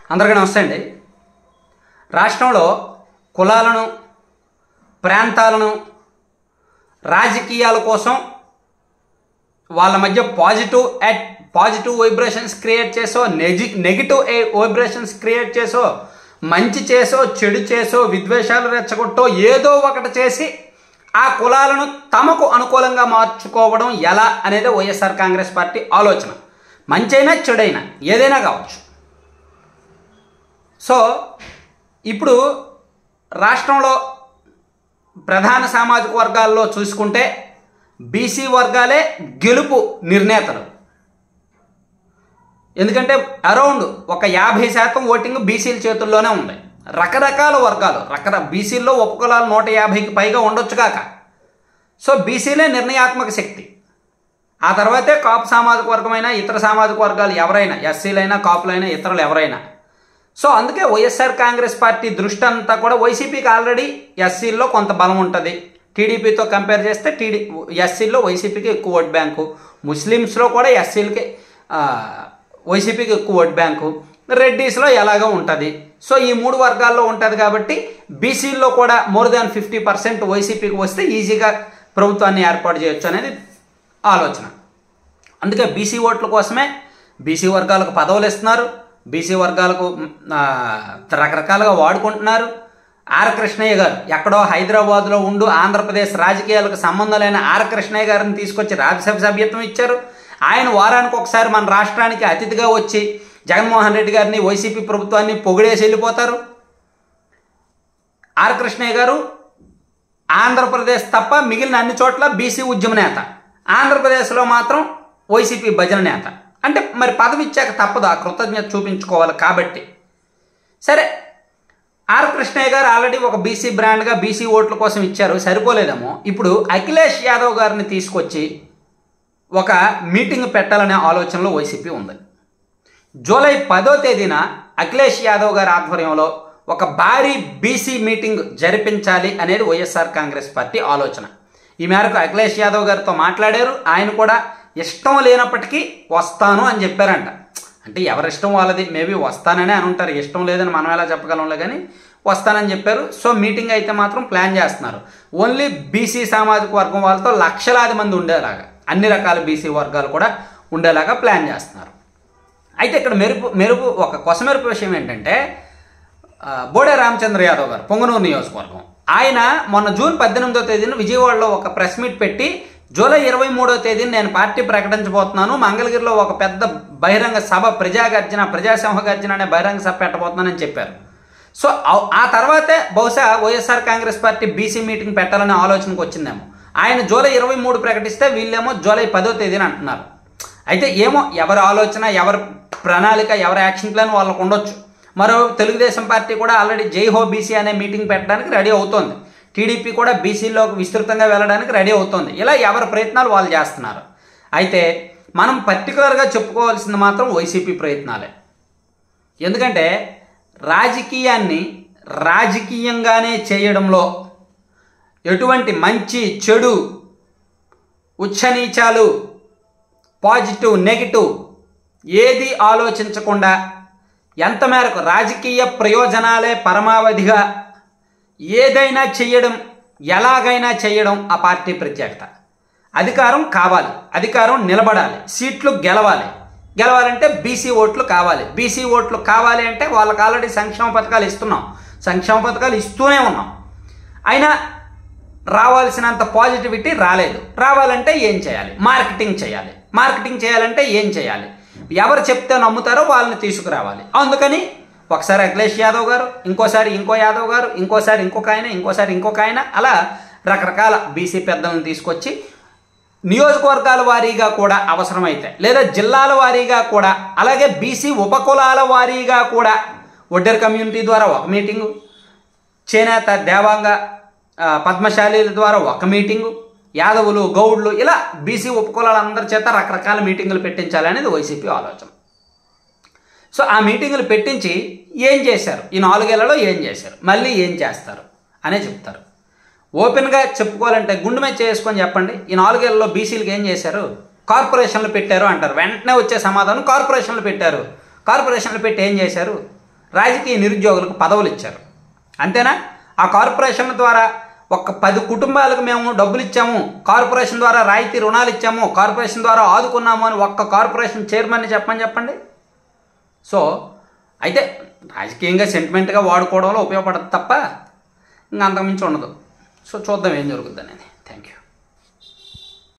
అందరికీ నమస్తే అండి రాష్ట్రంలో కులాలను ప్రాంతాలను రాజకీయాల కోసం వాళ్ళ మధ్య positive at positive vibrations create చేసో నెగి నెగిటివ్ వైబ్రేషన్స్ క్రియేట్ చేసో మంచి చేసో చెడు చేసో విద్వేషాలు రెచ్చగొట్టో ఏదో ఒకటి చేసి ఆ కులాలను తమకు అనుకూలంగా మార్చుకోవడం ఎలా అనేది వైఎస్ఆర్ కాంగ్రెస్ పార్టీ ఆలోచన మంచైనా చెడైనా ఏదైనా కావచ్చు సో ఇప్పుడు రాష్ట్రంలో ప్రధాన సామాజిక వర్గాల్లో చూసుకుంటే బీసీ వర్గాలే గెలుపు నిర్ణేతలు ఎందుకంటే అరౌండ్ ఒక యాభై శాతం ఓటింగ్ బీసీల చేతుల్లోనే ఉంది రకరకాల వర్గాలు రకర బీసీల్లో ఉపకులాలు నూట యాభైకి పైగా ఉండొచ్చు కాక సో బీసీలే నిర్ణయాత్మక శక్తి ఆ తర్వాతే కాపు సామాజిక వర్గమైనా ఇతర సామాజిక వర్గాలు ఎవరైనా ఎస్సీలైనా కాపులైనా ఇతరులు ఎవరైనా సో అందుకే వైఎస్ఆర్ కాంగ్రెస్ పార్టీ దృష్టి అంతా కూడా వైసీపీకి ఆల్రెడీ ఎస్సీల్లో కొంత బలం ఉంటుంది టీడీపీతో కంపేర్ చేస్తే టీడీ ఎస్సీల్లో వైసీపీకి ఎక్కువ ఓట్ బ్యాంకు ముస్లిమ్స్లో కూడా ఎస్సీలకి వైసీపీకి ఎక్కువ ఓట్ బ్యాంకు రెడ్డీస్లో ఎలాగో ఉంటుంది సో ఈ మూడు వర్గాల్లో ఉంటుంది కాబట్టి బీసీల్లో కూడా మోర్ దాన్ ఫిఫ్టీ పర్సెంట్ వైసీపీకి వస్తే ఈజీగా ప్రభుత్వాన్ని ఏర్పాటు చేయొచ్చు అనేది ఆలోచన అందుకే బీసీ ఓట్ల కోసమే బీసీ వర్గాలకు పదవులు ఇస్తున్నారు బీసీ వర్గాలకు ఆ, రకరకాలుగా వాడుకుంటున్నారు ఆర్ కృష్ణయ్య గారు ఎక్కడో హైదరాబాద్లో ఉండు ఆంధ్రప్రదేశ్ రాజకీయాలకు సంబంధం లేని ఆర్ కృష్ణయ్య గారిని తీసుకొచ్చి రాజ్యసభ సభ్యత్వం ఇచ్చారు ఆయన వారానికి ఒకసారి మన రాష్ట్రానికి అతిథిగా వచ్చి జగన్మోహన్ రెడ్డి గారిని వైసీపీ ప్రభుత్వాన్ని పొగిడేసి వెళ్ళిపోతారు ఆర్ కృష్ణయ్య గారు ఆంధ్రప్రదేశ్ తప్ప మిగిలిన అన్ని చోట్ల బీసీ ఉద్యమ నేత ఆంధ్రప్రదేశ్లో మాత్రం వైసీపీ భజన నేత అంటే మరి పదవి ఇచ్చాక తప్పదు ఆ కృతజ్ఞత చూపించుకోవాలి కాబట్టి సరే ఆర్ కృష్ణయ్య గారు ఆల్రెడీ ఒక బీసీ బ్రాండ్గా బీసీ ఓట్ల కోసం ఇచ్చారు సరిపోలేదేమో ఇప్పుడు అఖిలేష్ యాదవ్ గారిని తీసుకొచ్చి ఒక మీటింగ్ పెట్టాలనే ఆలోచనలో వైసీపీ ఉంది జూలై పదో తేదీన అఖిలేష్ యాదవ్ గారి ఆధ్వర్యంలో ఒక భారీ బీసీ మీటింగ్ జరిపించాలి అనేది వైఎస్ఆర్ కాంగ్రెస్ పార్టీ ఆలోచన ఈ మేరకు అఖిలేష్ యాదవ్ గారితో మాట్లాడారు ఆయన కూడా ఇష్టం లేనప్పటికీ వస్తాను అని చెప్పారంట అంటే ఎవరిష్టం వాళ్ళది మేబీ వస్తాననే అని ఉంటారు ఇష్టం లేదని మనం ఎలా చెప్పగలంలే కానీ వస్తానని చెప్పారు సో మీటింగ్ అయితే మాత్రం ప్లాన్ చేస్తున్నారు ఓన్లీ బీసీ సామాజిక వర్గం వాళ్ళతో లక్షలాది మంది ఉండేలాగా అన్ని రకాల బీసీ వర్గాలు కూడా ఉండేలాగా ప్లాన్ చేస్తున్నారు అయితే ఇక్కడ మెరుపు మెరుపు ఒక కొసమెరుపు విషయం ఏంటంటే ఆ, బోడే రామచంద్ర యాదవ్ గారు పొంగనూరు నియోజకవర్గం ఆయన మొన్న జూన్ పద్దెనిమిదో తేదీన విజయవాడలో ఒక ప్రెస్ మీట్ పెట్టి జూలై ఇరవై మూడో తేదీన నేను పార్టీ ప్రకటించబోతున్నాను మంగళగిరిలో ఒక పెద్ద బహిరంగ సభ ప్రజాగర్జన ప్రజాసింహ గర్జన అనే బహిరంగ సభ పెట్టబోతున్నానని చెప్పారు సో ఆ- ఆ తర్వాతే బహుశా YSR Congress party BC meeting పెట్టాలనే ఆలోచనకు వచ్చిందేమో ఆయన జూలై ఇరవై మూడు ప్రకటిస్తే వీళ్ళేమో జూలై పదో తేదీన అంటున్నారు అయితే ఏమో ఎవరి ఆలోచన ఎవరి ప్రణాళిక ఎవరి యాక్షన్ ప్లాన్ వాళ్ళకు ఉండొచ్చు మరో తెలుగుదేశం పార్టీ కూడా ఆల్రెడీ జై హో బీసీ అనే మీటింగ్ పెట్టడానికి రెడీ అవుతోంది టీడీపీ కూడా బీసీలోకి విస్తృతంగా వెళ్ళడానికి రెడీ అవుతోంది ఇలా ఎవరి ప్రయత్నాలు వాళ్ళు చేస్తున్నారు అయితే మనం పర్టికులర్గా చెప్పుకోవాల్సింది మాత్రం వైసీపీ ప్రయత్నాలే ఎందుకంటే రాజకీయాన్ని రాజకీయంగానే చేయడంలో ఎటువంటి మంచి చెడు ఉచ్చనీచాలు పాజిటివ్ నెగిటివ్ ఏది ఆలోచించకుండా ఎంత మేరకు రాజకీయ ప్రయోజనాలే పరమావధిగా ఏదైనా చేయడం ఎలాగైనా చేయడం ఆ పార్టీ ప్రత్యేకత అధికారం కావాలి అధికారం నిలబడాలి సీట్లు గెలవాలి గెలవాలంటే బీసీ ఓట్లు కావాలి బీసీ ఓట్లు కావాలి అంటే వాళ్ళకి ఆల్రెడీ సంక్షేమ పథకాలు ఇస్తున్నాం సంక్షేమ పథకాలు ఇస్తూనే ఉన్నాం అయినా రావాల్సినంత పాజిటివిటీ రాలేదు రావాలంటే ఏం చేయాలి మార్కెటింగ్ చేయాలి మార్కెటింగ్ చేయాలంటే ఏం చేయాలి ఎవరు చెప్తే నమ్ముతారో వాళ్ళని తీసుకురావాలి అందుకని ఒకసారి అఖిలేష్ యాదవ్ గారు ఇంకోసారి ఇంకో యాదవ్ గారు ఇంకోసారి ఇంకొక ఆయన ఇంకోసారి ఇంకొక ఆయన అలా రకరకాల బీసీ పెద్దలను తీసుకొచ్చి నియోజకవర్గాల వారీగా కూడా అవసరమైతే లేదా జిల్లాల వారీగా కూడా అలాగే బీసీ ఉపకులాల వారీగా కూడా ఒడ్డెర్ కమ్యూనిటీ ద్వారా ఒక మీటింగు చేనేత దేవాంగ ఆ, పద్మశాలీల ద్వారా ఒక మీటింగు యాదవులు గౌడ్లు ఇలా బీసీ ఉపకులాలందరి చేత రకరకాల మీటింగులు పెట్టించాలనేది వైసీపీ ఆలోచన సో ఆ మీటింగులు పెట్టించి ఏం చేశారు ఈ నాలుగేళ్లలో ఏం చేశారు మళ్ళీ ఏం చేస్తారు అనే చెప్తారు ఓపెన్గా చెప్పుకోవాలంటే గుండె మీద చేసుకొని చెప్పండి ఈ నాలుగేళ్లలో బీసీలకు ఏం చేశారు కార్పొరేషన్లు పెట్టారు అంటారు వెంటనే వచ్చే సమాధానం కార్పొరేషన్లు పెట్టారు కార్పొరేషన్లు పెట్టి ఏం చేశారు రాజకీయ నిరుద్యోగులకు పదవులు ఇచ్చారు అంతేనా ఆ కార్పొరేషన్ ద్వారా ఒక పది కుటుంబాలకు మేము డబ్బులు ఇచ్చాము కార్పొరేషన్ ద్వారా రాయితీ రుణాలు ఇచ్చాము కార్పొరేషన్ ద్వారా ఆదుకున్నాము అని ఒక్క కార్పొరేషన్ చైర్మన్ని చెప్పమని చెప్పండి సో అయితే రాజకీయంగా సెంటిమెంట్గా వాడుకోవడంలో ఉపయోగపడదు తప్ప ఇంకా అంతకుమించి ఉండదు సో చూద్దాం ఏం జరుగుతుంది అనేది థ్యాంక్ యూ